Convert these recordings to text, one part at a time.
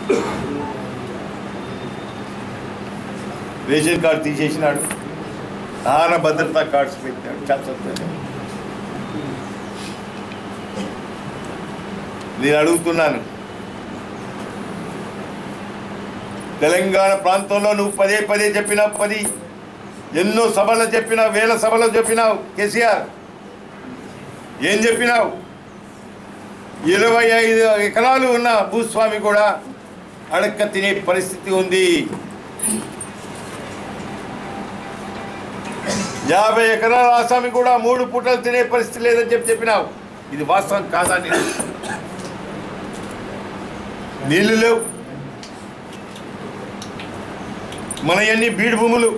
Ration card తీసేసినాడు ఆహార భద్రతా cards పెట్టినాడు శాశ్వతంగా నేను అడుగుతున్నాను తెలంగాణ ప్రాంతంలో నువ్వు పదే పదే చెప్పినావు పది ఎన్నో సభలు చెప్పినావు వేల సభలు చెప్పినావు కేసీఆర్ ఏం చెప్పినావు ఇరవై ఐదు ఎకరాలు ఉన్న భూస్వామి కూడా అడక్క తినే పరిస్థితి ఉంది యాభై ఎకరాల ఆసామి కూడా మూడు పూటలు తినే పరిస్థితి లేదని చెప్పి చెప్పినావు ఇది వాస్తవం కాదా నీకు? నీళ్లు లేవు మన అన్ని బీడు భూములు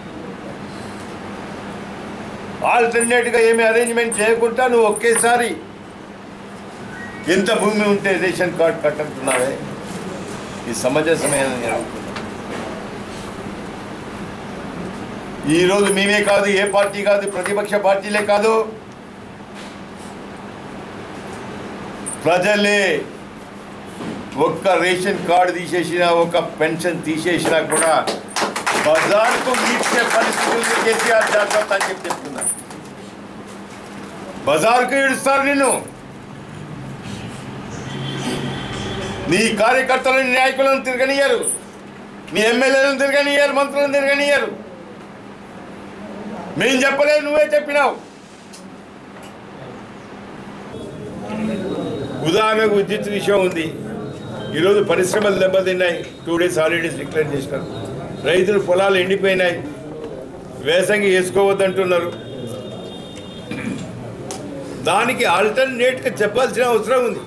ఆల్టర్నేట్గా ఏమి అరేంజ్మెంట్ చేయకుండా నువ్వు ఒకేసారి ఎంత భూమి ఉంటే రేషన్ కార్డు కట్టంటున్నావే ఈ సమంజసమైన నేను అడుగుతున్నా. ఈరోజు మేమే కాదు ఏ పార్టీ కాదు ప్రతిపక్ష పార్టీలే కాదు ప్రజలే ఒక్క రేషన్ కార్డు తీసేసినా ఒక పెన్షన్ తీసేసినా కూడా బజార్కు ఈడ్చే పరిస్థితులు కేసీఆర్ జాగ్రత్త అని చెప్పి చెప్తున్నా బజార్కు ఈడుస్తారు నిన్ను నీ కార్యకర్తలను నాయకులను తిరగనియరు నీ ఎమ్మెల్యేలను తిరగనియరు మంత్రులను తిరగనియరు మేము చెప్పలేదు నువ్వే చెప్పినావు ఉదాహరణకు విద్యుత్ విషయం ఉంది ఈరోజు పరిశ్రమలు దెబ్బతిన్నాయి టూ డేస్ హాలిడేస్ డిక్లేర్ చేసినారు రైతులు పొలాలు ఎండిపోయినాయి వేసంగి వేసుకోవద్దంటున్నారు దానికి ఆల్టర్నేట్గా చెప్పాల్సిన అవసరం ఉంది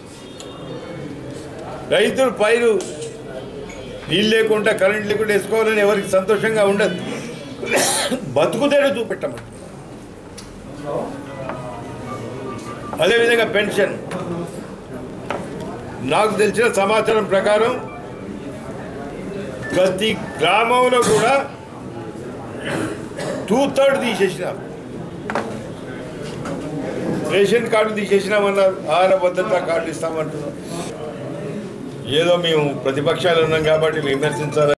రైతులు పైరు నీళ్ళు లేకుండా కరెంట్ లేకుండా వేసుకోవాలని ఎవరికి సంతోషంగా ఉండదు బతుకుదేడు చూపెట్టమని అదేవిధంగా పెన్షన్ నాకు తెలిసిన సమాచారం ప్రకారం ప్రతి గ్రామంలో కూడా టూ థర్డ్ తీసేసినారు రేషన్ కార్డు తీసేసినామన్నారు ఆహార భద్రత కార్డు ఇస్తామంటున్నారు ఏదో మేము ప్రతిపక్షాలు ఉన్నాం కాబట్టి విమర్శించాలి